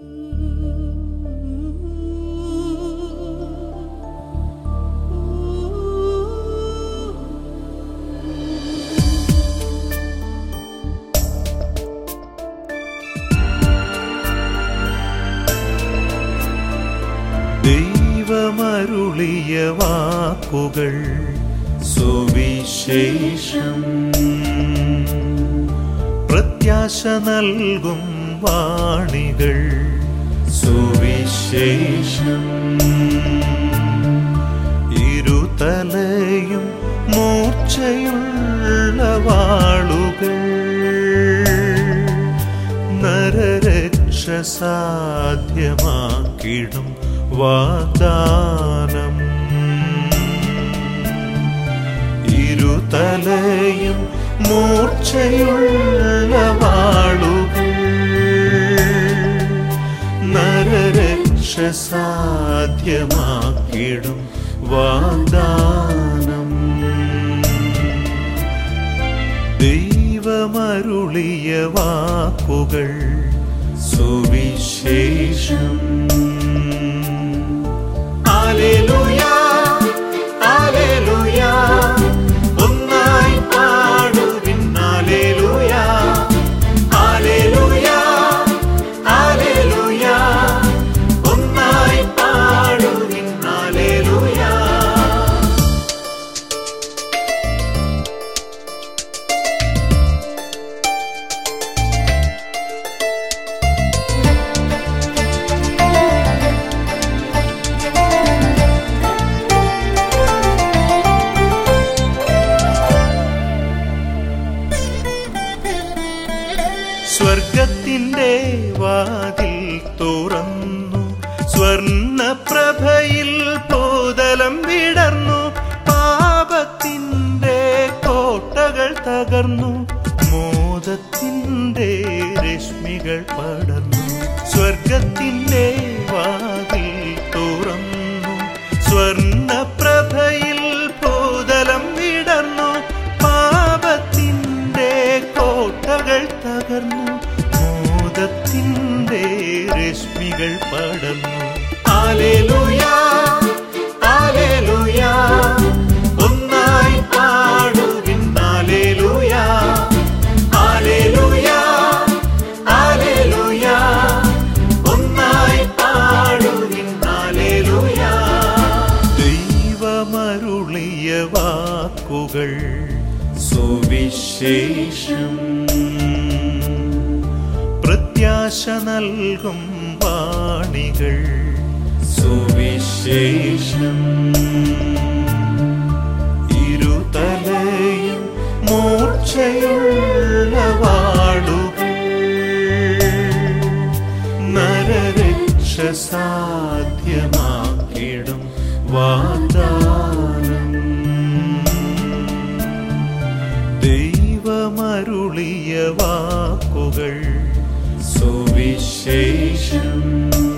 ദൈവമരുളിയ വാക്കുകൾ സുവിശേഷം പ്രത്യാശ നൽകും വാണികൾ സുവിശേഷം ഇരുതലയും മൂർച്ചയുള്ള വാളുകൾ നരരക്ഷ സാധ്യമാക്കിടും വാഗ്ദാനം ഇരുതലയും മൂർച്ചയുള്ള വാളുകൾ നരരക്ഷ സാധ്യമാക്കിടും വാഗ്ദാനം ദൈവമരുളിയ വാക്കുകൾ സുവിശേഷം ഹല്ലേലൂയ, ഹല്ലേലൂയ. ഒന്നായി പാടുവിൻ ഹല്ലേലൂയ, ഹല്ലേലൂയ, ഹല്ലേലൂയ. ഒന്നായി പാടുവിൻ ഹല്ലേലൂയ. സ്വർഗത്തിന്റെ വാതിൽ തുറന്നു സ്വർണപ്രഭയിൽ പോതലം വിടർന്നു പാപത്തിന്റെ കോട്ടകൾ തകർന്നു മോദത്തിന്റെ രശ്മികൾ പടർന്നു സ്വർഗത്തിന്റെ വാതിൽ തുറന്നു സ്വർണപ്രഭയിൽ പോതലം വിടർന്നു പാപത്തിന്റെ കോട്ടകൾ തകർന്നു മോദത്തിന്റെ രശ്മികൾ പടർന്നു ഹല്ലേലൂയ, ഹല്ലേലൂയ. ഒന്നായി പാടുവിൻ ഹല്ലേലൂയ, ഹല്ലേലൂയ, ഹല്ലേലൂയ. ഒന്നായി പാടുവിൻ ഹല്ലേലൂയ. ദൈവമരുളിയ വാക്കുകൾ സുവിശേഷം പ്രത്യാശ നൽകും വാണികൾ സുവിശേഷം ഇരുതലയും മൂർച്ചയുള്ള വാളുകൾ നരരക്ഷ സാധ്യമാക്കിടും വാഗ്ദാനം ദൈവമരുളിയ വാക്കുകൾ സുവിശേഷം